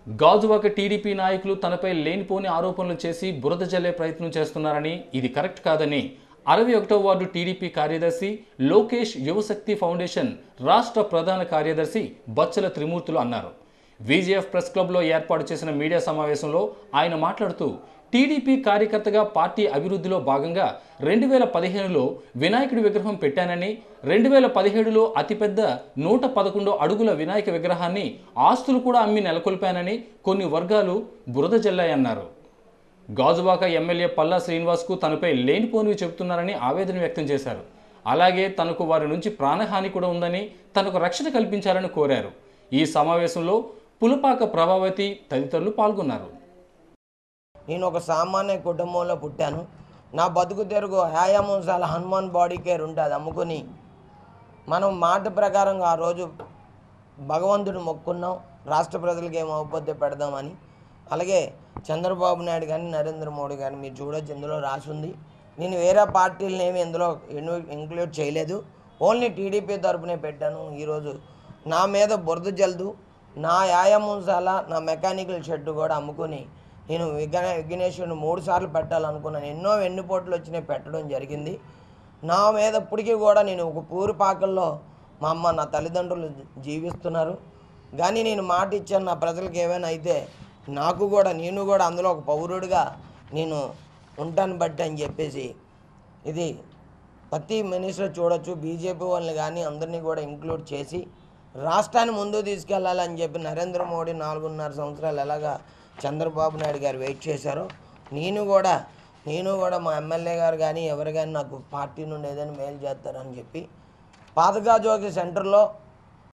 Gajuwaka TDP నాయకులు తనపై లేనిపోని ఆరోపణలు చేసి బురద జల్లే ప్రయత్నం చేస్తున్నారని ఇది కరెక్ట్ కాదని అరవై ఒకటో వార్డు టీడీపీ కార్యదర్శి లోకేష్ యువశక్తి ఫౌండేషన్ రాష్ట్ర ప్రధాన కార్యదర్శి బచ్చల త్రిమూర్తులు అన్నారు విజిఎఫ్ ప్రెస్ క్లబ్లో ఏర్పాటు చేసిన మీడియా సమావేశంలో ఆయన మాట్లాడుతూ టీడీపీ కార్యకర్తగా పార్టీ అభివృద్ధిలో భాగంగా రెండు వేల పదిహేనులో వినాయకుడి విగ్రహం పెట్టానని రెండు వేల పదిహేడులో అతిపెద్ద నూట పదకొండు అడుగుల వినాయక విగ్రహాన్ని ఆస్తులు కూడా అమ్మి నెలకొల్పానని కొన్ని వర్గాలు బురద జల్లాయన్నారు గాజువాక ఎమ్మెల్యే పల్లా శ్రీనివాస్కు తనపై లేనిపోనివి చెబుతున్నారని ఆవేదన వ్యక్తం చేశారు అలాగే తనకు వారి నుంచి ప్రాణహాని కూడా ఉందని తనకు రక్షణ కల్పించాలని కోరారు ఈ సమావేశంలో పులపాక ప్రభావతి తదితరులు పాల్గొన్నారు నేను ఒక సామాన్య కుటుంబంలో పుట్టాను నా బతుకు తెరుగు వ్యాయామంశాల హనుమాన్ బాడీ కేర్ ఉంటుంది అమ్ముకుని మనం మాట ప్రకారంగా ఆ రోజు భగవంతుడు మొక్కున్నాం రాష్ట్ర ప్రజలకు ఏం అవపొద్దు పెడదామని అలాగే చంద్రబాబు నాయుడు కానీ నరేంద్ర మోడీ కానీ మీరు చూడొచ్చు ఇందులో రాసి ఉంది నేను వేరే పార్టీలను ఏమి ఇందులో ఇన్వ- ఇంక్లూడ్ చేయలేదు ఓన్లీ టీడీపీ తరపునే పెట్టాను ఈరోజు నా మీద బురద జల్దు నా వ్యాయామంశాల నా మెకానికల్ షెడ్ కూడా అమ్ముకుని నేను విఘ్న విఘ్నేశ్వరుని మూడు సార్లు పెట్టాలనుకున్నాను ఎన్నో వెన్నుపోట్లు వచ్చినాయి పెట్టడం జరిగింది నా మీద ఇప్పటికీ కూడా నేను ఒక పూరిపాకల్లో మా అమ్మ నా తల్లిదండ్రులు జీవిస్తున్నారు కానీ నేను మాట ఇచ్చాను నా ప్రజలకు ఏమైనా అయితే నాకు కూడా నేను కూడా అందులో ఒక పౌరుడిగా నేను ఉంటాను బట్టి అని చెప్పేసి ఇది ప్రతి మినిస్టర్ చూడొచ్చు బీజేపీ వాళ్ళని కానీ అందరినీ కూడా ఇంక్లూడ్ చేసి రాష్ట్రాన్ని ముందుకు తీసుకెళ్లాలని చెప్పి నరేంద్ర మోడీ నాలుగున్నర సంవత్సరాలు ఎలాగా చంద్రబాబు నాయుడు గారు వెయిట్ చేశారో నేను కూడా నేను కూడా మా ఎమ్మెల్యే గారు కానీ ఎవరు కానీ నాకు పార్టీ నుండి ఏదైనా మేలు చేస్తారని చెప్పి పాతగాజోకి సెంటర్లో